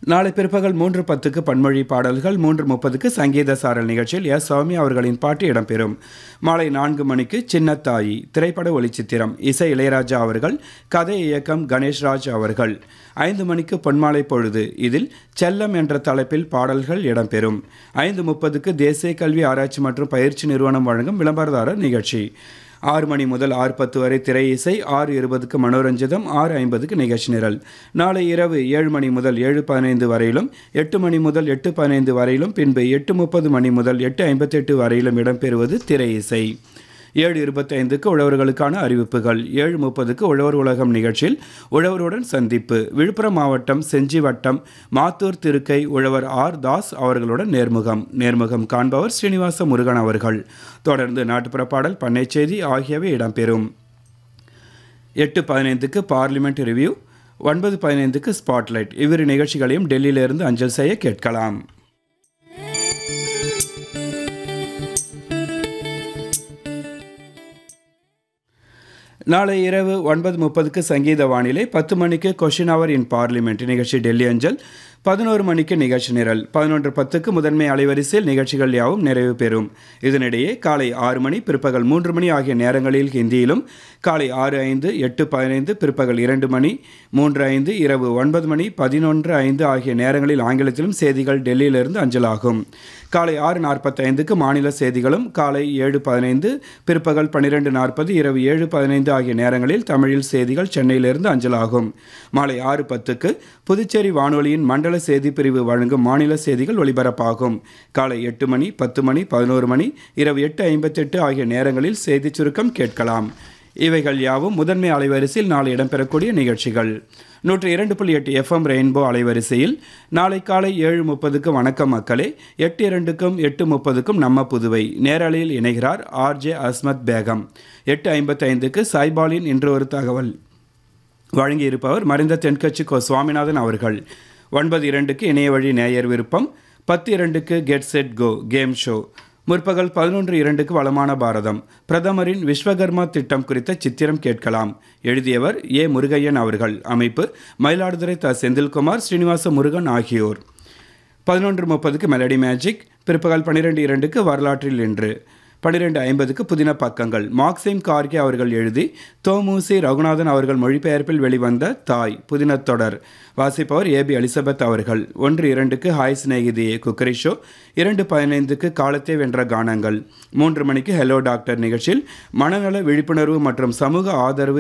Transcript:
நாளை பிற்பகல் மூன்று பத்துக்கு பன்மொழி பாடல்கள் மூன்று முப்பதுக்கு சங்கீத சாரல் நிகழ்ச்சியில் எஸ் சௌமி அவர்களின் பாட்டு இடம்பெறும் மாலை நான்கு மணிக்கு சின்னத்தாயி திரைப்பட ஒளிச்சித்திரம் இசை இளையராஜா அவர்கள் கதை இயக்கம் கணேஷ்ராஜ் அவர்கள் ஐந்து மணிக்கு பொன்மாலை பொழுது இதில் செல்லம் என்ற தலைப்பில் பாடல்கள் இடம்பெறும் ஐந்து முப்பதுக்கு தேசிய கல்வி ஆராய்ச்சி மற்றும் பயிற்சி நிறுவனம் வழங்கும் விளம்பரதாரர் நிகழ்ச்சி ஆறு மணி முதல் ஆறு பத்து வரை திரை இசை ஆறு இருபதுக்கு மனோரஞ்சிதம் ஆறு ஐம்பதுக்கு நிகழ்ச்சி நிரல் நாளை இரவு ஏழு மணி முதல் ஏழு பதினைந்து வரையிலும் எட்டு மணி முதல் எட்டு பதினைந்து வரையிலும் பின்பு எட்டு முப்பது மணி முதல் எட்டு ஐம்பத்தெட்டு வரையிலும் இடம்பெறுவது திரை இசை ஏழு இருபத்தைந்துக்கு உழவர்களுக்கான அறிவிப்புகள் ஏழு முப்பதுக்கு உழவர் உலகம் நிகழ்ச்சியில் உழவருடன் சந்திப்பு விழுப்புரம் மாவட்டம் செஞ்சி வட்டம் மாத்தூர் திருக்கை உழவர் ஆர் தாஸ் அவர்களுடன் நேர்முகம் நேர்முகம் காண்பவர் ஸ்ரீனிவாச முருகன் அவர்கள் தொடர்ந்து நாட்டுப்புற பாடல் பண்ணை செய்தி ஆகியவை இடம்பெறும் எட்டு பதினைந்துக்கு பார்லிமெண்ட் ரிவ்யூ ஒன்பது பதினைந்துக்கு ஸ்பாட்லைட் இவ்விரு நிகழ்ச்சிகளையும் டெல்லியிலிருந்து அஞ்சல் செய்ய கேட்கலாம் நாளை இரவு ஒன்பது முப்பதுக்கு சங்கீத வானிலை பத்து மணிக்கு கொஷின் அவர் இன் பார்லிமெண்ட் நிகழ்ச்சி டெல்லி அஞ்சல் பதினோரு மணிக்கு நிகழ்ச்சி நிரல் பதினொன்று பத்துக்கு முதன்மை அலைவரிசையில் நிகழ்ச்சிகள் யாவும் நிறைவு பெறும் இதனிடையே காலை ஆறு மணி பிற்பகல் மூன்று மணி ஆகிய நேரங்களில் ஹிந்தியிலும் காலை ஆறு ஐந்து எட்டு பதினைந்து பிற்பகல் இரண்டு மணி மூன்று ஐந்து இரவு ஒன்பது மணி பதினொன்று ஐந்து ஆகிய நேரங்களில் ஆங்கிலத்திலும் செய்திகள் டெல்லியிலிருந்து அஞ்சலாகும் காலை ஆறு நாற்பத்தைந்துக்கு மாநில செய்திகளும் காலை ஏழு பதினைந்து பிற்பகல் பன்னிரெண்டு நாற்பது இரவு ஏழு பதினைந்து ஆகிய நேரங்களில் தமிழில் செய்திகள் சென்னையிலிருந்து அஞ்சலாகும் மாலை ஆறு பத்துக்கு புதுச்சேரி வானொலியின் மண்டல செய்தி பிரிவு வழங்கும் மாநில செய்திகள் ஒலிபரப்பாகும் காலை எட்டு மணி பத்து மணி பதினோரு மணி இரவு எட்டு ஐம்பத்தெட்டு ஆகிய நேரங்களில் செய்திச் சுருக்கம் கேட்கலாம் இவைகள் யாவும் முதன்மை அலைவரிசையில் நாளை இடம்பெறக்கூடிய நிகழ்ச்சிகள் நூற்றி இரண்டு புள்ளி எட்டு எஃப்எம் ரெயின்போ அலைவரிசையில் நாளை காலை ஏழு முப்பதுக்கு வணக்கம் மக்களே எட்டு இரண்டுக்கும் எட்டு முப்பதுக்கும் நம்ம புதுவை நேரலையில் இணைகிறார் ஆர்ஜே அஸ்மத் பேகம் எட்டு ஐம்பத்தைந்துக்கு சாய்பாலின் இன்று ஒரு தகவல் வழங்கியிருப்பவர் மறைந்த தென்கட்சி கோ சுவாமிநாதன் அவர்கள் ஒன்பது இரண்டுக்கு இணைய வழி நேயர் விருப்பம் பத்து இரண்டுக்கு get set go game show முற்பகல் பதினொன்று இரண்டுக்கு வளமான பாரதம் பிரதமரின் விஸ்வகர்மா திட்டம் குறித்த சித்திரம் கேட்கலாம் எழுதியவர் ஏ முருகையன் அவர்கள் அமைப்பு மயிலாடுதுறை த செந்தில்குமார் ஸ்ரீனிவாச முருகன் ஆகியோர் பதினொன்று முப்பதுக்கு மெலடி மேஜிக் பிற்பகல் பன்னிரெண்டு இரண்டுக்கு வரலாற்றில் இன்று பன்னிரெண்டு ஐம்பதுக்கு புதின பக்கங்கள் மார்க்சிம் கார்கே அவர்கள் எழுதி தோமூசி ரகுநாதன் அவர்கள் மொழிபெயர்ப்பில் வெளிவந்த தாய் புதின தொடர் வாசிப்பவர் ஏபி எலிசபெத் அவர்கள் ஒன்று இரண்டுக்கு ஹாய் சிநேகிதியே குக்கரி ஷோ இரண்டு பதினைந்துக்கு காலத்தை வென்ற கானங்கள் மூன்று மணிக்கு ஹலோ டாக்டர் நிகழ்ச்சியில் மனநல விழிப்புணர்வு மற்றும் சமூக ஆதரவு